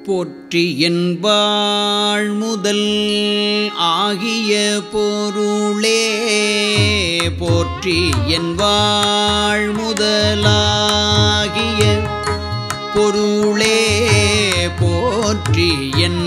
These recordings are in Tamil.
போற்றி என்பாள் முதல் ஆகிய பொருளே போற்றி என்பாள் முதலாகிய பொருளே போற்றி என்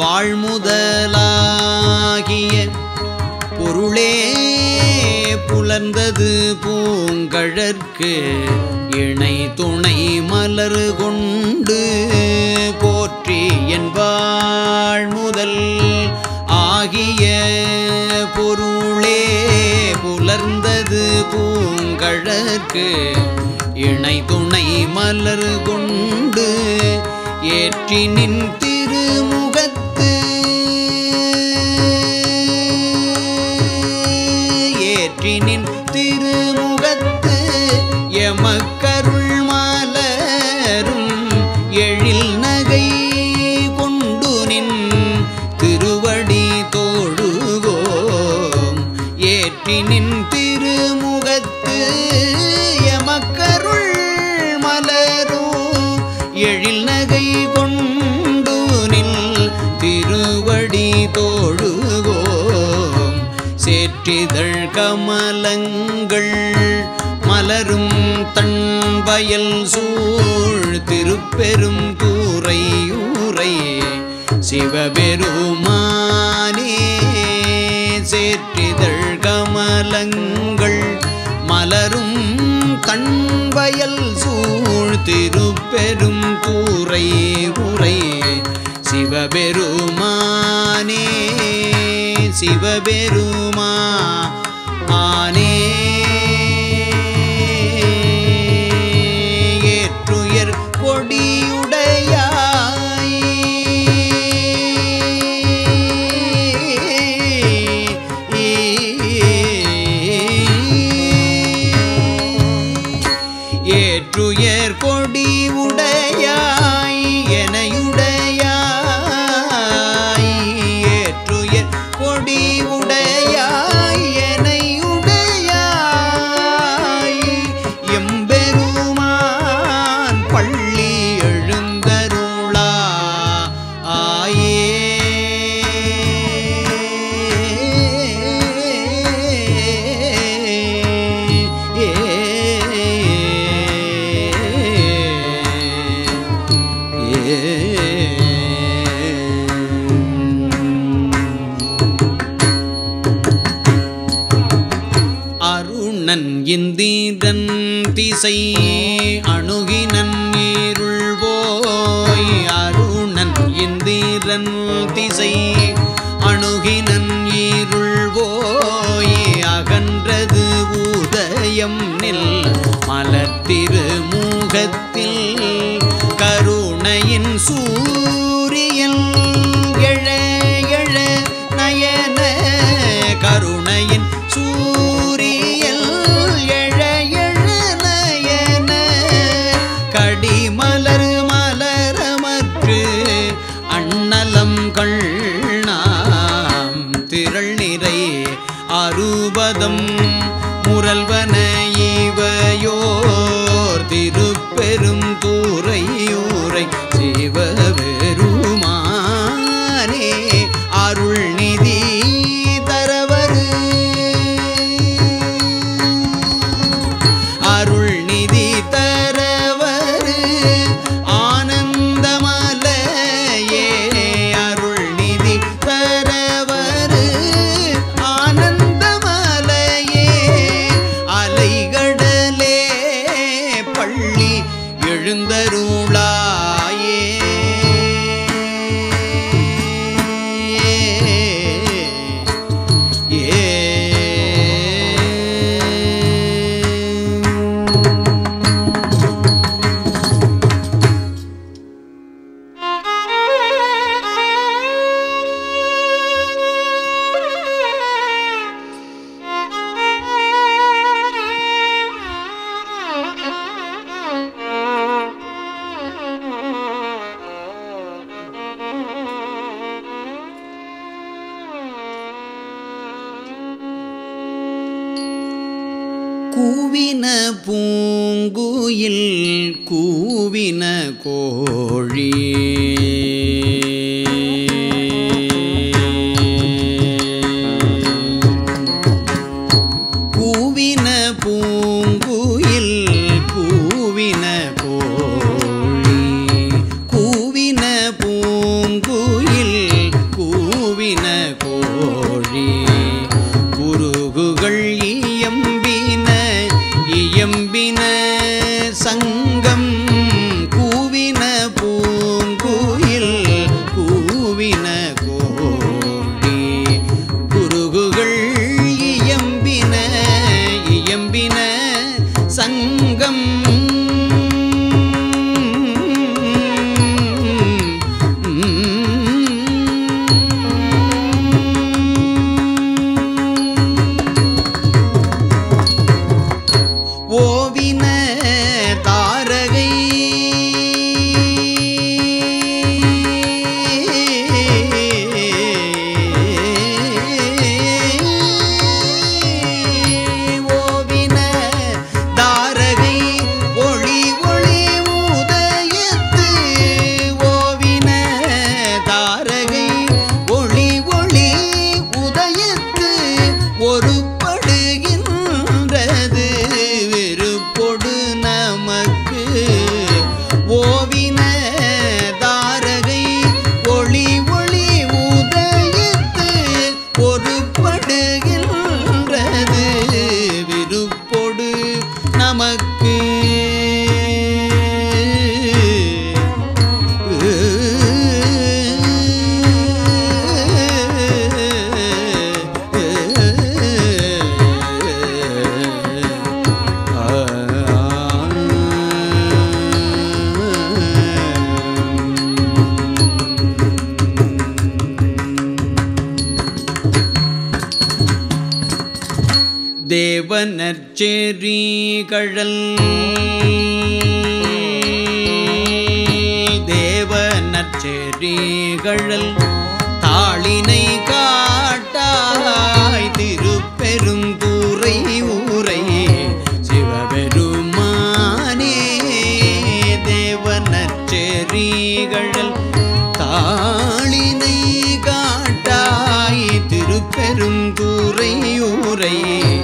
வாழ்முதலாகிய பொருளே புலர்ந்தது பூங்கழற்கு இணை துணை மலர் கொண்டு போற்றி என்பாள் முதல் ஆகிய பொருளே புலர்ந்தது பூங்கழற்கு இணை துணை மலர் கொண்டு ஏற்றி நின் திருமுகத்து ஏற்றி நின் திருமுகத்து எமக்கருள் மலரும் எழில் நகை கொண்டு நின் திருவடி தோழுவோம் ஏற்றி நின் திருமுகத்து எமக்கருள் மலரும் எழில் நகை கொண்டு நின் திருவடி தோழுவோம் சேற்றிதழ் கமலங்கள் மலரும் தன் வயல் சூழ் திருப்பெரும் கூரையூரை சிவபெருமானே சேற்றிதழ் கமலங்கள் மலரும் தன் வயல் சூழ் திருப்பெரும் கூரை உரை சிவபெருமானே சிவபெருமா ஆனே ஏற்றுயர் கொடியுடையாய் ஏற்றுயர் கொடி உடையாய் எனையுடையாய் ஏற்றுயர் கொடி உடையாய் எனையுடையாய் எம்பெருமான் பள்ளி எழுந்தருளா ஆயே அருணன் இந்திரன் திசை அணுகினன் இருள் போய் அருணன் இந்திரன் திசை அணுகினன் இருள் போய் அகன்றது உதயம் நில் மலர்த்திருமுகத்தில் கருணையின் சூரியன் எழ எழ நயன கருணையின் சூரியன் எழ எழ நயன கடிமலர் மலரமற்று அண்ணலம் கண்ணாம் திரள் நிறை அறுபதம் முரல்வன இவையோர் திருப்பெரும் கூரையூரை சிவவே கூவின பூங்குயில் கூவின கோழி கூவின பூங்குயில் கூவின கோழி கூவின பூங்குயில் கூவின கோழி குருகுகள் இயம்பின இயம்பின சங்கம் கூவின பூங்குயில் கூவின கோழி குருகுகள் இயம்பின இயம்பின சங்கம் ஓவின தாரகை ஓவின தாரகை ஒளி ஒளி உதயத்து ஓவின தாரகை ஒளி ஒளி உதயத்து ஒரு படுகின்றது வெறுப்பொடு நமக்கு ஓவின தாரகை ஒளி ஒளி உதயத்து ஒரு படுகின்றது விருப்பொடு நமக்கு தேவனற்செறி கழல் தேவனற்செறி கழல் தாளினை காட்டாய் திருப்பெருந்துறை ஊரை சிவபெருமானே தேவனற்செறி கழல் தாளினை காட்டாய் திருப்பெருந்துறை ஊரை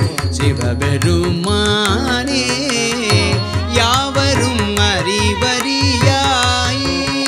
சிவபெருமானே யாவரும் அறிவறியாய்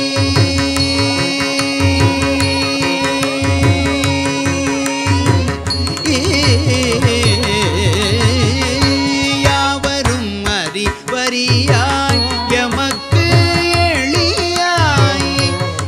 யாவரும் அறிவறியாய் எமக்கு எளியாய்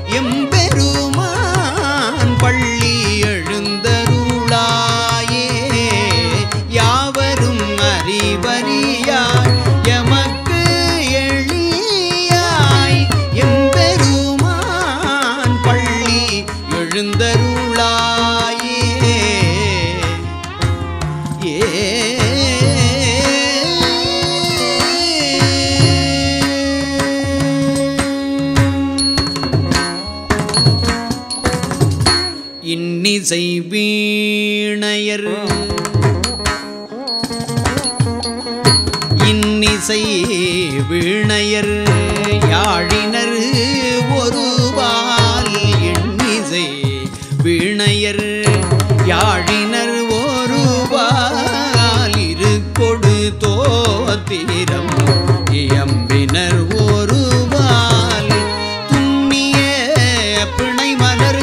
எம்பெருமான் பள்ளி எழுந்தருளாயே யாவரும் அறிவறியாய் எமக்கு எளியாய் எம்பெருமான் பள்ளி எழுந்தருளாயே இன்னிசை வீணையர் இன்னிசை வீணையர் யாழினர் ஒருவால் எண்ணிசை வீணையர் யாழினர் ஒருவால் இரு கொடு தோத்திரம் இயம்பினர் ஒருவால் துண்ணிய பிணை மலர்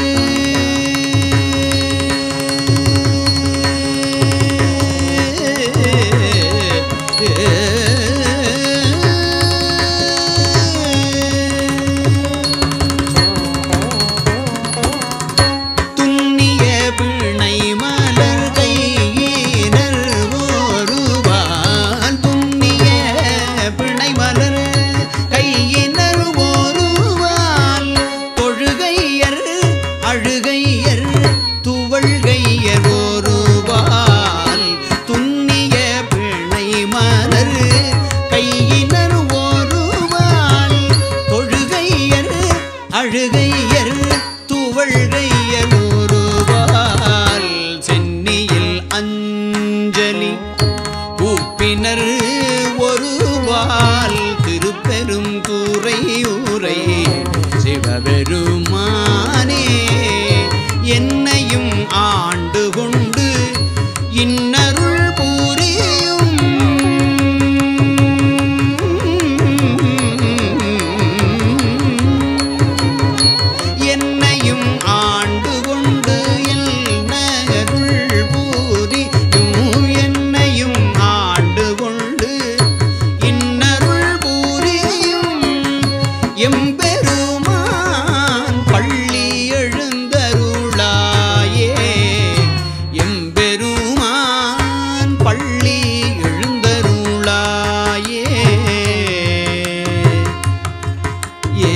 துண்ணிய பிணை மலர் கையினர் ஒருவான் துண்ணிய பிணை மலர் கையினர் ஒருவான் தொழுகையர் அழுகையர் துவள்கையர் ஒருவால் துண்ணிய பிணை மலர் கையினர் ஒருவால் தொழுகையர் அழுகையர் துவள்கையர் ஒருவால் சென்னியில் அஞ்சலி கூப்பினர் சிவபெருமானே என்னையும் ஆண்டு கொண்டு இன்னருள் புரியும் என்னையும் ஆண்டு கொண்டு எல்நருள் பூரியும் என்னையும் ஆண்டு கொண்டு இன்னருள் பூரியும் எம்பெருமான் பள்ளி எழுந்தருளாயே எம்பெருமான் பள்ளி எழுந்தருளாயே ஏ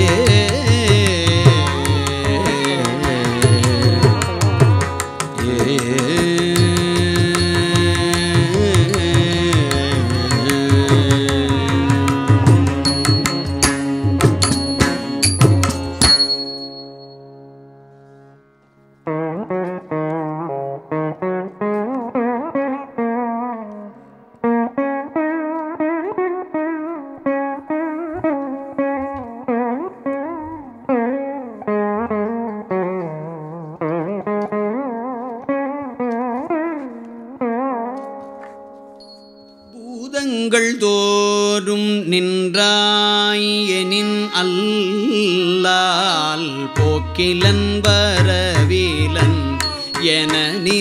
பூதங்கள் தோறும் நின்றாயெனின் அல்லால் போக்கிலன் வரவிலன் என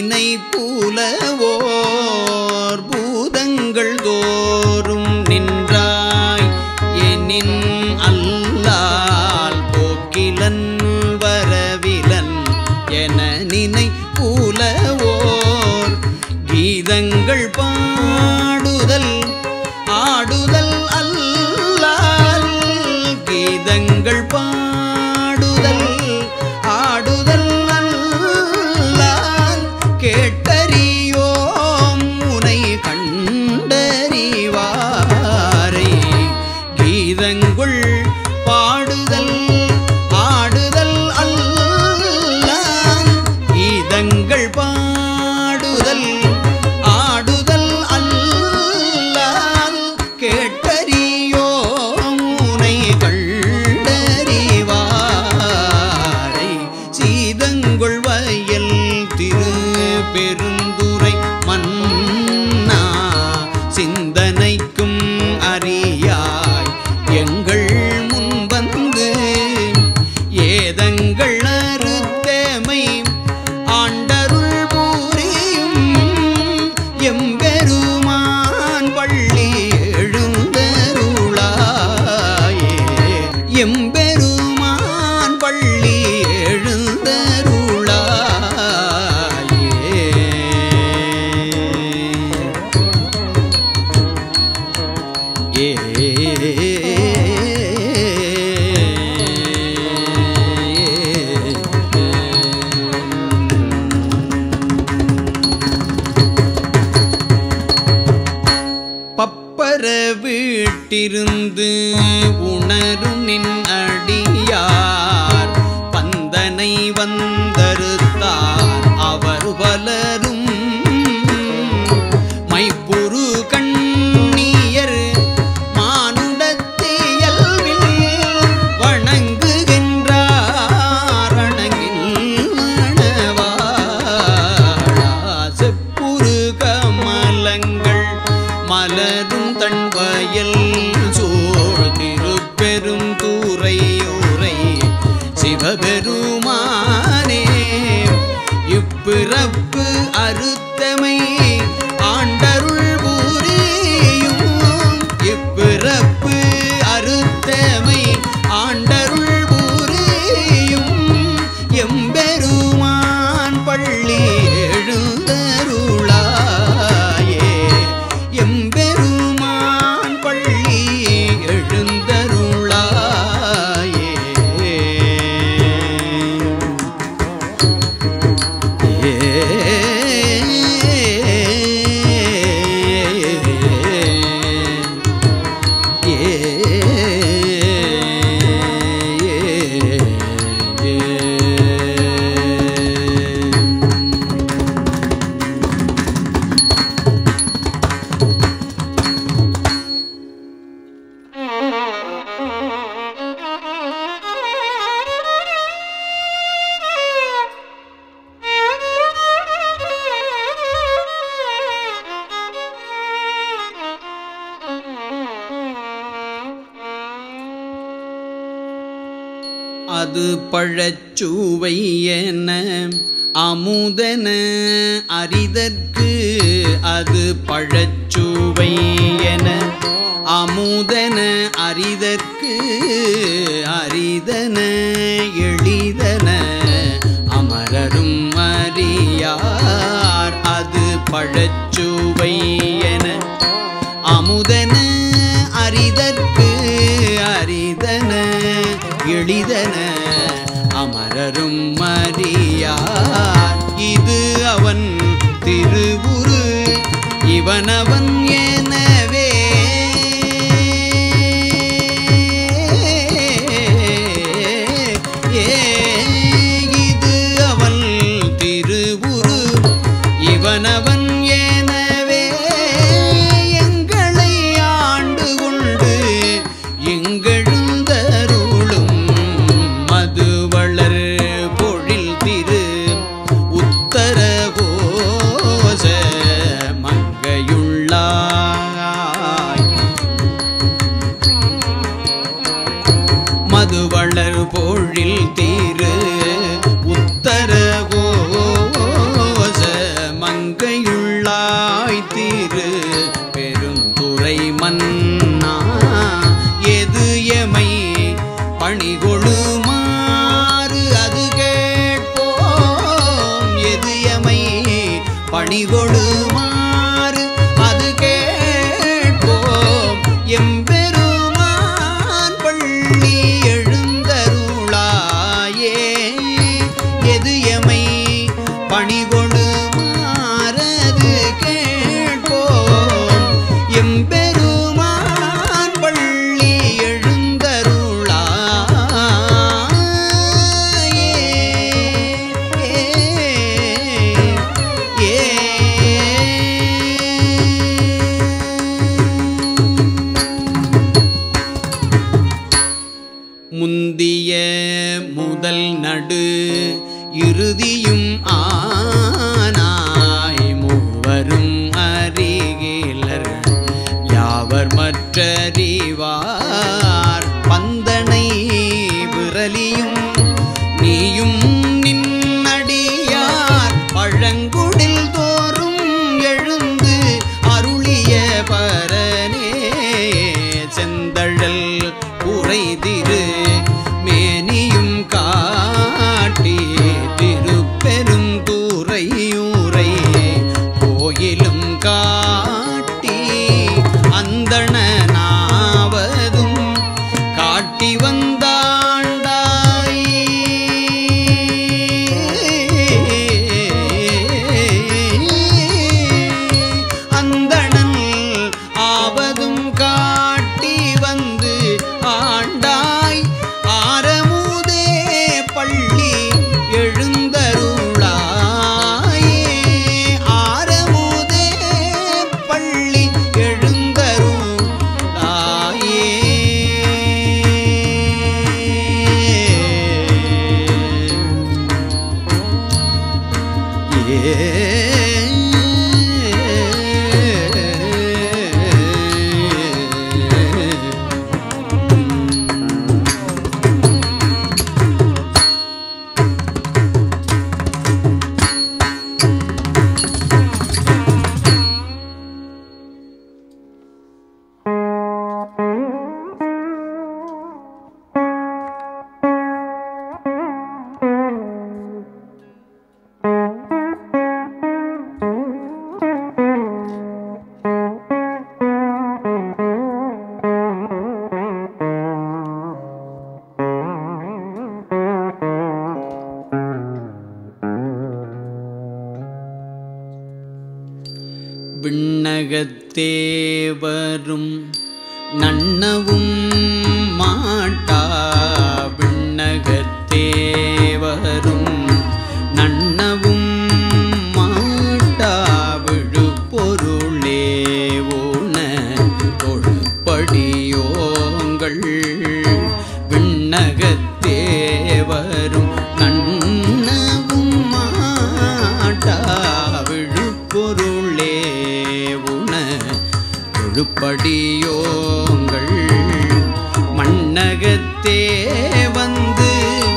நினைப்புலவோர் பூதங்கள் தோறும் நின்றாய் எனின் அல்லால் போக்கிலன் வரவிலன் என நினைப்புலவோர் கீதங்கள் பாடுதல் ஆடுதல் அல்லால் கீதங்கள் பாடுதல் ஆடுதல் அல்லால் கேட்டறியோம் உனை கண்டறிவாரை கீதங்குள் பாடுதல் ஆடுதல் அல்லால் கீதங்கள் பாடுதல் ஆடுதல் அல்லால் கேட்டறியோம் உனை கண்டறிவாரை சீதங்கொள் வயல் திரு பெருந்துரை மன்னா சிந்தனைக்கும் அறியாய் எங்கள் முன் வந்து ஏதங்கள் அறுத்தமை ஆண்டருள் பூரியும் எம்பெருமான் பள்ளி எழுந்தருளாயே எம்பெருமான் பள்ளி எழுந்தருளாயே பப்பர வீட்டிருந்து உணரும் நின் அடியார் பந்தனை வந்தறுத்தார் அவர் பலரும் மைப்புரு கண்ணியர் மானுடத்தியல்வில் வணங்குகின்றார் அணங்கில் மணவாழா செப்புரு கமலங்கள் மலரும் தன் வயல் சோழ் திருப்பெரும் தூரையோரை சிவபெருமானே இப்பிறப்பு அறுத்தமை ஆண்டருள் பூரியும் இப்பிறப்பு அறுத்தமை ஆண்டருள் பூரியும் எம்பெருமான் பள்ளி எழுந்தருளாயே எம்பெருமான் பள்ளி எழுந்தருளாயே ஏ அது பழச்சுவை என அமுதன அரிதற்கு அது பழச்சுவை என அமுதன அரிதற்கு அரிதன எளிதன அமரரும் அறியார் அது பழச்சுவை என அமுதன அரிதற்கு அரிதன எளிதன அமரரும் அறியார் இது அவன் திருவுரு இவனவன் எனவே ஏ இது அவன் திருவுரு இவனவன் எனவே எங்களை ஆண்டு கொண்டு எங்கெழுந்தருளும் மதுவளர் பொழில் திரு உத்தர கோச மங்கையுள்ளாய் மதுவளர் பொழில் தீரு உத்தர கோச மங்கையுள்ளாய் தீரு பெருந்துரை மன்னா எது எமை பணிகொழுமாறு அது கேட்போம் எது எமை பணிகொழுமாறு அது கேட்போம் எம்பெருமான் பள்ளி எழுந்தருளாயே எது எமை பணிகொடு மாறது கேட்போம் எம்பெருமான் பள்ளி முந்திய முதல் நடு இறுதியும் ஆனாய் மூவரும் அறிகிலர் யாவர் மற்றறிவார் பந்தனை விரலியும் நீயும் நின்னடியார் பழங்குடில் தோறும் எழுந்து அருளிய பரனே செந்தழல் உரைதிரு மேனியும் காட்டி திருப்பெரும் தூரையூரை கோயிலும் காட்டி அந்தணனாவதும் காட்டி வந்தாண்டாய் அந்தணன் ஆவதும் காட்டி வந்து ஆண்டாய் ஆரமுதே பள்ளி எழுந்தருளாயே ஆரமுதே பள்ளி எழுந்தருளாயே விண்ணகத்தே வரும் நன்னவும் மாட்டா விண்ணகத்தே வரும் நன்னவும் மாட்டா விழுப்பொருளே ஊன தொழுப்படியோங்கள் விண்ணகத்தே வரும் நன்னவும் மாட்டா விழுப்பொருளே உண தொழுப்படியோங்கள் மண்ணகத்தே வந்து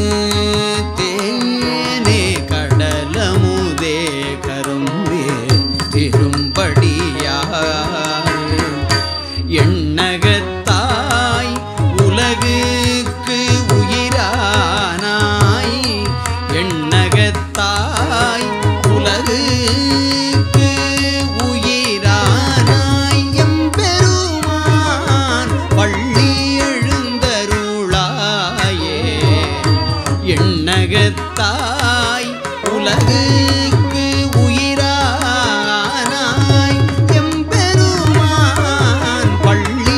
தேனே கடலமுதே கரும்பே திரும்படியார் எண்ணகத்தாய் உலகுக்கு உயிரானாய் எண்ணகத்தாய் உலகுக்கு உயிரானாய் எம்பெருமான் பள்ளி எழுந்தருளாயே எண்ணகத்தாய் உலகுக்கு உயிரானாய் எம்பெருமான் பள்ளி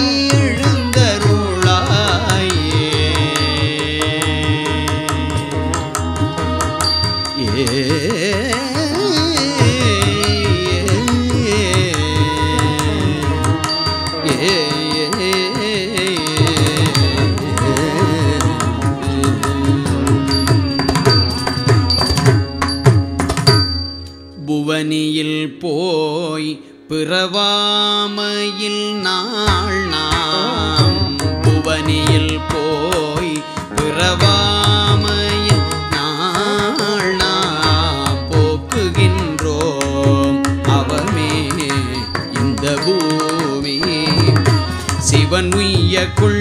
எழுந்தருளாயே புவனியில் போய் பிறவாமையில் நாள் நாம் புவனியில் போய் பிறவாமையில் நாள் நாம் போக்குகின்றோம் அவமே இந்த பூமி சிவன் உய்ய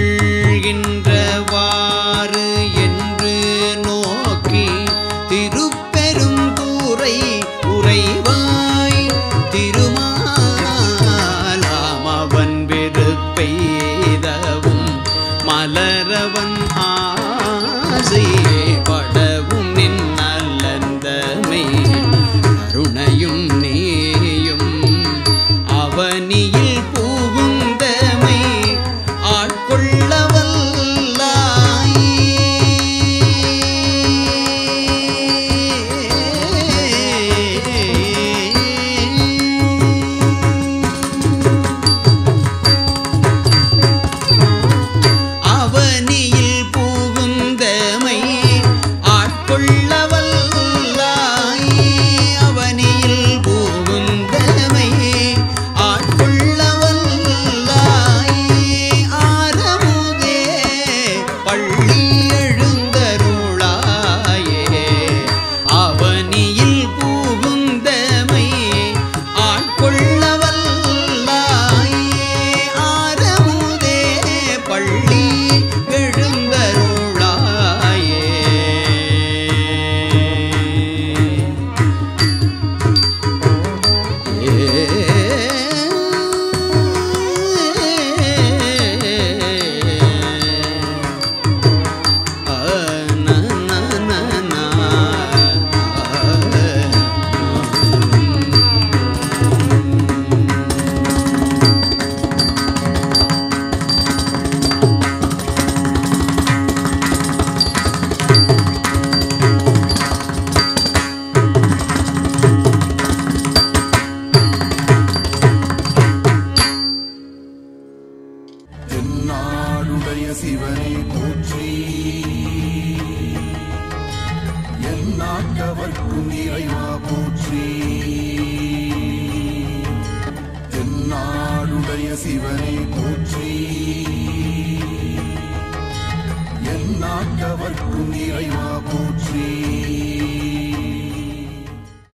கொள்கின்றவாறு என்று நோக்கி திருப்பெரும் கூரை உறைவாய் திருமாலாம் அவன் வெறுப்பெய்தவும் மலரவன் ஆசை படவும் நின் நல்லந்தமை கருணையும் நீயும் அவனியில் பூகுந்தமை ஆட்கொள்ளவல்லாய் அவனியில் பூகுந்தமை ஆட்கொள்ளவல்லாய் அவனியில் பூகுந்தமை ஆட்கொள்ளவல்லாய் ஆரமுதே பள்ளி எழுந்தருளாயே அவனியில் பூகுந்தமை ஆட்கொள்ளவல்லாய் ஆரமுதே பள்ளி எழுந்தருளாயே தென்னாடுடைய சிவனை போற்றி என் நாட்டவர்க்கும் இறைவா போற்றி தென்னாடுடைய சிவனை போற்றி என் நாட்டவர்க்கும் இறைவா போற்றி